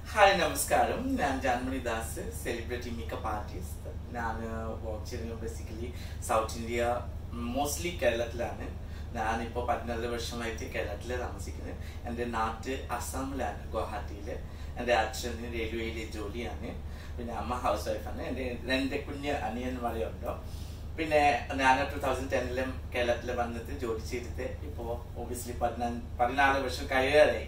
hi നമസ്കാരം ഞാൻ Janmani Das celebrity makeup artist ഞാൻ വർക്ക് ചെയ്യുന്നത് ബേസിക്കലി സൗത്ത് ഇന്ത്യ മോസ്റ്റ്ലി കേരളത്തിലാണ് ഞാനിപ്പോൾ പതിനാല് വർഷമായിട്ട് കേരളത്തിൽ താമസിക്കുന്നത് എൻ്റെ നാട്ട് അസാമിലാണ് ഗുവാഹത്തിയിൽ എൻ്റെ അച്ഛന് റെയിൽവേയിലെ ജോലിയാണ് പിന്നെ അമ്മ ഹൗസ് വൈഫാണ് എൻ്റെ രണ്ട് കുഞ്ഞ് അനിയന്മാരുണ്ടോ പിന്നെ ഞാൻ ടൂ തൗസൻഡ് ടെന്നിലും കേരളത്തിൽ വന്നിട്ട് ജോലി ചെയ്തിട്ട് ഇപ്പോൾ ഒബിയസ്ലി പതിനാ പതിനാല് വർഷം കഴിയാറായി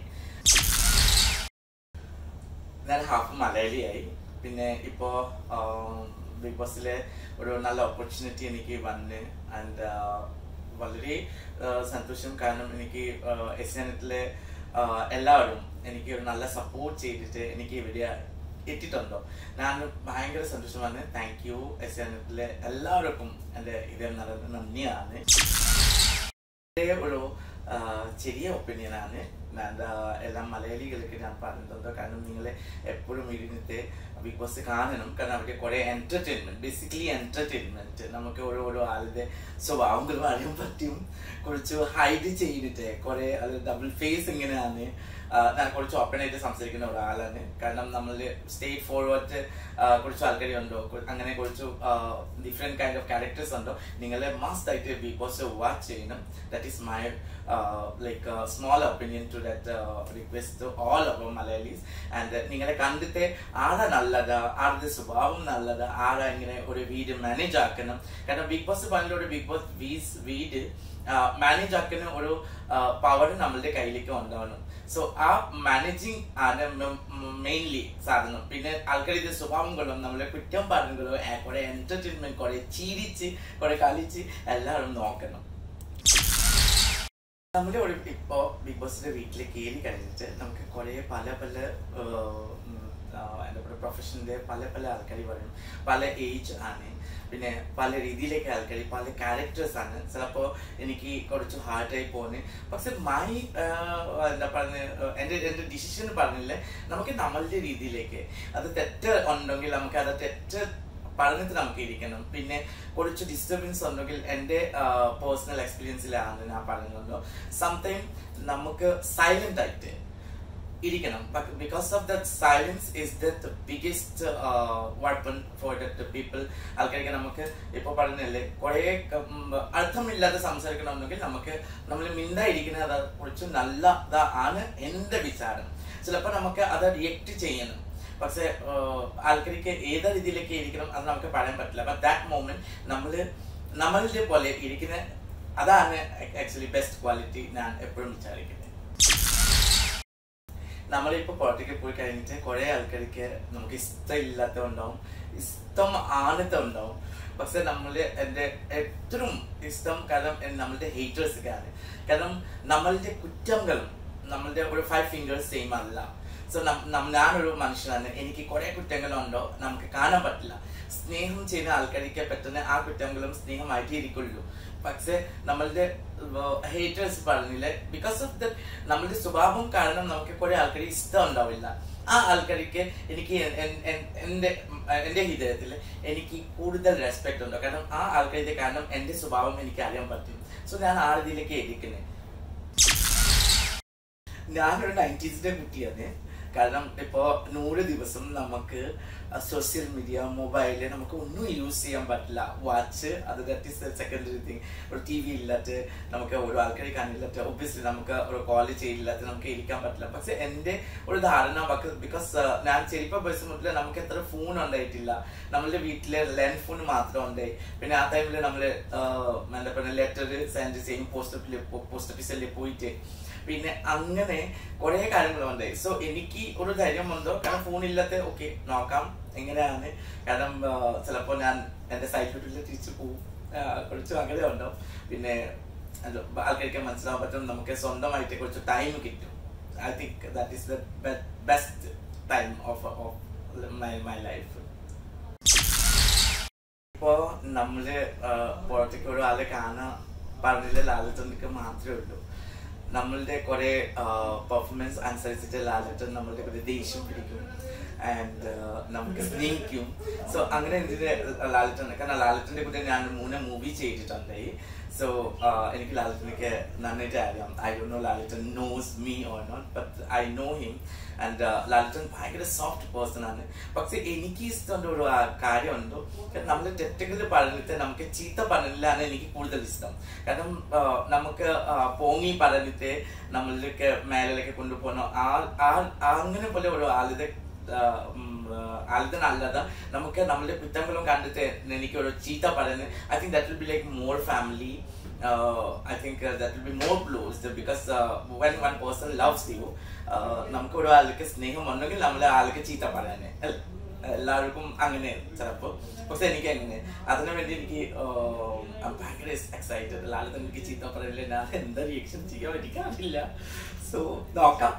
ഞാൻ ഹാഫ് മലയാളിയായി പിന്നെ ഇപ്പോ ബിഗ് ബോസിലെ ഒരു നല്ല ഓപ്പർച്യൂണിറ്റി എനിക്ക് വന്ന് ആൻഡ് വളരെ ആ, സന്തോഷം കാരണം എനിക്ക് എസ്യാനത്തിലെ എല്ലാവരും എനിക്ക് ഒരു നല്ല സപ്പോർട്ട് ചെയ്തിട്ട് എനിക്ക് ഇവിടെ എത്തിയിട്ടുണ്ടോ ഞാൻ ഭയങ്കര സന്തോഷമാണ് താങ്ക് യു എസ്യാനത്തിലെ എല്ലാവർക്കും എൻ്റെ ഇത് നന്ദിയാണ് എൻ്റെ ഒരു ആ, ചെറിയ ഒപ്പീനിയനാണ് ഞാൻ ആ, എല്ലാ മലയാളികൾക്ക് ഞാൻ പറയുന്നത് കാരണം നിങ്ങൾ എപ്പോഴും ഇരുന്നിട്ട് ബിഗ് ബോസ് കാണണം കാരണം അവിടെ കുറെ എന്റർടൈൻമെന്റ് ബേസിക്കലി എന്റർടൈൻമെന്റ് നമുക്ക് ഓരോ ഓരോ ആളുടെ സ്വഭാവങ്ങളും അറിയാൻ പറ്റും കുറച്ച് ഹൈഡ് ചെയ്തിട്ട് കുറെ അത് ഡബിൾ ഫേസ് ഇങ്ങനെയാണ് ആ, ഞാൻ കുറച്ച് ഓപ്പൺ ആയിട്ട് സംസാരിക്കുന്ന ഒരാളാണ് കാരണം നമ്മൾ സ്റ്റേറ്റ് ഫോർവേഡ് കുറച്ച് ആൾക്കാരുണ്ടോ കു- അങ്ങനെ കുറച്ച് ഡിഫറെന്റ് കൈൻഡ് ഓഫ് ക്യാരക്ടേഴ്സ് ഉണ്ടോ നിങ്ങളെ മസ്റ്റ് ആയിട്ട് ബിഗ് ബോസ് വാച്ച് ചെയ്യണം that is my like small opinion to that request to all our Malayalees and നിങ്ങളെ കണ്ടിട്ട് ആരാ നല്ലത് ആരുടെ സ്വഭാവം നല്ലത് ആരാ ഇങ്ങനെ ഒരു വീട് മാനേജ് ആക്കണം കാരണം ബിഗ് ബോസ് പറഞ്ഞ ഒരു ബിഗ് ബോസ് വീസ് വീട് മാനേജ് ആക്കുന്ന ഒരു പവർ നമ്മളുടെ കയ്യിലേക്ക് ഉണ്ടാവണം സോ ആ മാനേജിങ് ആണ് മെയിൻലി സാധനം പിന്നെ ആൾക്കാരുടെ സ്വഭാവങ്ങളും നമ്മളെ കുറ്റം പറഞ്ഞുകളോ കുറെ എന്റർടൈൻമെന്റ് കുറെ ചിരിച്ച് കുറെ കളിച്ച് എല്ലാവരും നോക്കണം നമ്മുടെ ഒരു ഇപ്പോ ബിഗ് ബോസിന്റെ വീട്ടിലേക്ക് കയറി കഴിഞ്ഞിട്ട് നമുക്ക് കുറെ പല പല ആഹ്, ഉം, ആഹ്, എന്താ പറയുക പ്രൊഫഷന്റെ പല പല ആൾക്കാർ പറയും പല ഏജ് ആണ് പിന്നെ പല രീതിയിലേക്ക് ആൾക്കാർ പല ക്യാരക്ടേഴ്സ് ആണ് ചിലപ്പോ എനിക്ക് കുറച്ച് ഹാർഡായി പോകുന്നത് പക്ഷെ മൈ എന്താ പറഞ്ഞ എന്റെ എന്റെ ഡിസിഷൻ പറഞ്ഞില്ലേ നമുക്ക് നമ്മളുടെ രീതിയിലേക്ക് അത് തെറ്റ് ഉണ്ടെങ്കിൽ നമുക്ക് അത് തെറ്റ് പറഞ്ഞിട്ട് നമുക്ക് ഇരിക്കണം പിന്നെ കുറച്ച് ഡിസ്റ്റർബൻസ് ഉണ്ടെങ്കിൽ എൻ്റെ പേഴ്സണൽ എക്സ്പീരിയൻസിലാണ് ഞാൻ പറയുന്നത് സംടൈം നമുക്ക് സൈലന്റ് ആയിട്ട് ഇരിക്കണം because of that silence is that biggest weapon for that people ആൾക്കാർക്ക് നമുക്ക് ഇപ്പൊ പറഞ്ഞല്ലേ കുറെ അർത്ഥമില്ലാതെ സംസാരിക്കണമെങ്കിൽ നമുക്ക് നമ്മൾ മിണ്ടായിരിക്കുന്നത് അത് കുറച്ച് നല്ല ആണ് എന്റെ വിചാരം ചിലപ്പോൾ നമുക്ക് അത് റിയക്ട് ചെയ്യണം പക്ഷെ ആൾക്കാർക്ക് ഏത് രീതിയിലേക്ക് ഇരിക്കണം അത് നമുക്ക് പറയാൻ പറ്റില്ല ബട്ട് ദാറ്റ് മൊമെന്റ് നമ്മൾ നമ്മളുടെ പോലെ ഇരിക്കുന്ന അതാണ് ആക്ച്വലി ബെസ്റ്റ് ക്വാളിറ്റി ഞാൻ എപ്പോഴും വിചാരിക്കുന്നത് നമ്മളിപ്പോ പുറത്തേക്ക് പോയി കഴിഞ്ഞിട്ട് കുറെ ആൾക്കാർക്ക് നമുക്ക് ഇഷ്ടമില്ലാത്തതുണ്ടാവും ഇഷ്ടം ആണത്തെ ഉണ്ടാവും പക്ഷെ നമ്മള് എന്റെ ഏറ്റവും ഇഷ്ടം കാരണം എൻ- നമ്മളുടെ ഹേറ്റേഴ്സൊക്കെയാണ് കാരണം നമ്മളുടെ കുറ്റങ്ങളും നമ്മളുടെ ഒരു ഫൈവ് ഫിംഗേഴ്സ് സെയിം അല്ല സോ ഞാനൊരു മനുഷ്യനാണ് എനിക്ക് കുറെ കുറ്റങ്ങളുണ്ടോ നമുക്ക് കാണാൻ പറ്റില്ല സ്നേഹം ചെയ്യുന്ന ആൾക്കാർക്ക് പെട്ടെന്ന് ആ കുറ്റങ്ങളും സ്നേഹമായിട്ടേ ഇരിക്കുള്ളൂ പക്ഷെ നമ്മളുടെ ഹേറ്റേഴ്സ് പറഞ്ഞില്ലേ ബിക്കോസ് ഓഫ് ദ നമ്മളുടെ സ്വഭാവം കാരണം നമുക്ക് കുറെ ആൾക്കാർ ഇഷ്ടം ഉണ്ടാവില്ല ആ ആൾക്കാർക്ക് എനിക്ക് എൻ- എൻ- എൻ- എന്റെ എന്റെ ഹൃദയത്തിൽ എനിക്ക് കൂടുതൽ റെസ്പെക്ട് ഉണ്ട് കാരണം ആ ആൾക്കാരുടെ കാരണം എന്റെ സ്വഭാവം എനിക്ക് അറിയാൻ പറ്റും സോ ഞാൻ ആ രീതിയിലേക്ക് ഇരിക്കുന്നത് ഞാനൊരു നയൻറ്റീസിന്റെ കുട്ടിയാണ് കാരണം ഇപ്പോ നൂറ് ദിവസം നമുക്ക് സോഷ്യൽ മീഡിയ മൊബൈല് നമുക്ക് ഒന്നും യൂസ് ചെയ്യാൻ പറ്റില്ല വാച്ച് അത് ദാറ്റ് ഇസ് സെക്കൻഡറി തിങ് ഒരു ടി വി ഇല്ലാത്ത നമുക്ക് ഒരു ആൾക്കാരെ കാണില്ലാത്ത ഒബ്വിയസ്ലി നമുക്ക് ഒരു കോൾ ചെയ്യില്ലാത്ത നമുക്ക് ഇരിക്കാൻ പറ്റില്ല പക്ഷെ എന്റെ ഒരു ധാരണ ബിക്കോസ് ഞാൻ ചെറുപ്പ ബസ് മുതൽ നമുക്ക് എത്ര ഫോൺ ഉണ്ടായിട്ടില്ല നമ്മളുടെ വീട്ടിലെ ലാൻഡ് ഫോൺ മാത്രം ഉണ്ടായി പിന്നെ ആ ടൈമിൽ നമ്മള് ആഹ്, എന്താ പറയുക ലെറ്റർ സെൻഡ് ചെയ്യും പോസ്റ്റ് ഓഫീസിൽ പോസ്റ്റ് ഓഫീസിൽ പോയിട്ട് പിന്നെ അങ്ങനെ കുറെ കാര്യങ്ങളുണ്ടായി സോ എനിക്ക് ഒരു ധൈര്യമുണ്ടോ കാരണം ഫോണില്ലാത്ത ഓക്കെ നോക്കാം എങ്ങനെയാണ് കാരണം ആ, ചിലപ്പോ ഞാൻ എന്റെ സൈഡ് വീട്ടിൽ തിരിച്ചു പോകും ആ, കുറച്ച് അങ്ങനെ ഉണ്ടാവും പിന്നെ അത് ആൾക്കാർക്ക് മനസ്സിലാവാൻ പറ്റും നമുക്ക് സ്വന്തമായിട്ട് കുറച്ച് ടൈം കിട്ടും I think that is the best time of of my my life ഇപ്പോ നമ്മള് ആ, പുറത്തേക്ക് ഒരു ആളെ കാണാൻ പറഞ്ഞില്ല ലാലട്ടനിക്ക് മാത്രമേ ഉള്ളൂ നമ്മളുടെ കുറെ പെർഫോമൻസ് അനുസരിച്ചിട്ട് ലാലട്ടൻ നമ്മളുടെ കുറെ ദേഷ്യം പിടിക്കും ആൻഡ് നമുക്ക് സ്നേഹിക്കും സോ അങ്ങനെ എന്തിന് ലാലട്ടൻ കാരണം ലാലട്ടന്റെ കൂടെ ഞാൻ മൂന്ന് മൂവി ചെയ്തിട്ടുണ്ടായി സോ എനിക്ക് ലാലിറ്റനൊക്കെ നന്നായിട്ട് അറിയാം I do know Lalitan knows me or not but I know him and Lalitan ഭയങ്കര സോഫ്റ്റ് പേഴ്സൺ ആണ് പക്ഷെ എനിക്ക് ഇഷ്ടമുണ്ട് ഒരു ആ കാര്യമുണ്ട് നമ്മൾ തെറ്റുകൾ പറഞ്ഞിട്ട് നമുക്ക് ചീത്ത പറഞ്ഞില്ലാണ് എനിക്ക് കൂടുതൽ ഇഷ്ടം കാരണം ആ, നമുക്ക് ആ, പോങ്ങി പറഞ്ഞിട്ട് നമ്മളിലേക്ക് മേലിലേക്ക് കൊണ്ടുപോകണം ആ ആ- അങ്ങനെ പോലെ ഒരു ആളുടെ ആളുടെ നല്ലത് നമുക്ക് നമ്മളുടെ കുറ്റങ്ങളും കണ്ടിട്ട് എനിക്ക് ഒരു ചീത്ത പറയുന്നത് I think that will be like more family I think that will be more close because when one person loves you നമുക്ക് ഒരു ആൾക്ക് സ്നേഹം ഉണ്ടെങ്കിൽ നമ്മൾ ആൾക്ക് ചീത്ത പറയാനേ അല്ലേ എല്ലാവർക്കും അങ്ങനെ ചിലപ്പോ പക്ഷെ എനിക്ക് അങ്ങനെ അതിനു വേണ്ടി എനിക്ക് ആഹ്, ഭയങ്കര എക്സൈറ്റഡ് ലാലത്ത് എനിക്ക് ചീത്ത പറയില്ല ഞാൻ എന്താ റിയാക്ഷൻ ചെയ്യാൻ എനിക്കറിയില്ല സോ നോക്കാം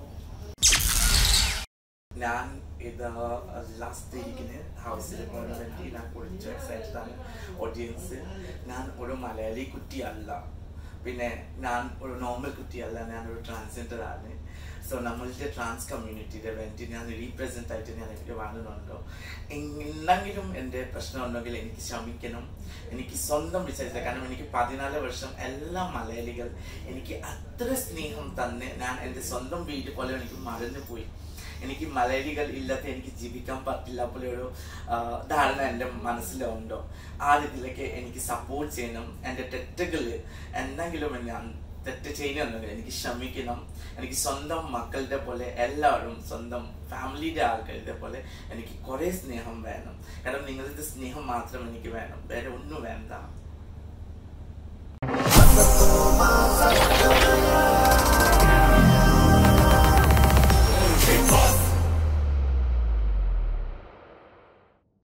ഞാൻ ഇത് ലാസ്റ്റ് ഇരിക്കുന്ന ഹൗസിൽ പോകാൻ വേണ്ടി ഞാൻ കുറച്ച് എക്സൈറ്റഡ് ആണ് ഓഡിയൻസ് ഞാൻ ഒരു മലയാളി കുട്ടിയല്ല പിന്നെ ഞാൻ ഒരു നോർമൽ കുട്ടിയല്ല ഞാൻ ഒരു ട്രാൻസ്ജെൻഡർ ആണ് സോ നമ്മളുടെ ട്രാൻസ് കമ്മ്യൂണിറ്റിയുടെ വേണ്ടി ഞാൻ റീപ്രസെൻ്റ് ആയിട്ട് ഞാൻ എനിക്ക് വാങ്ങുന്നുണ്ടോ എന്തെങ്കിലും എൻ്റെ പ്രശ്നം ഉണ്ടെങ്കിൽ എനിക്ക് ക്ഷമിക്കണം എനിക്ക് സ്വന്തം വിചാരിച്ച കാരണം എനിക്ക് പതിനാല് വർഷം എല്ലാ മലയാളികൾ എനിക്ക് അത്ര സ്നേഹം തന്നെ ഞാൻ എൻ്റെ സ്വന്തം വീട് പോലെ എനിക്ക് മറന്നു പോയി എനിക്ക് മലയാളികൾ ഇല്ലാത്ത എനിക്ക് ജീവിക്കാൻ പറ്റില്ല പോലെ ഒരു ആ, ധാരണ എൻ്റെ മനസ്സിലുണ്ടോ ആ രീതിയിലേക്ക് എനിക്ക് സപ്പോർട്ട് ചെയ്യണം എൻ്റെ തെറ്റുകൾ എന്തെങ്കിലും ഞാൻ തെറ്റ് ചെയ്യുന്നുണ്ടെങ്കിൽ എനിക്ക് ക്ഷമിക്കണം എനിക്ക് സ്വന്തം മക്കളുടെ പോലെ എല്ലാവരും സ്വന്തം ഫാമിലിയുടെ ആൾക്കാരുടെ പോലെ എനിക്ക് കുറേ സ്നേഹം വേണം കാരണം നിങ്ങളുടെ സ്നേഹം മാത്രം എനിക്ക് വേണം വേറെ ഒന്നും വേണ്ട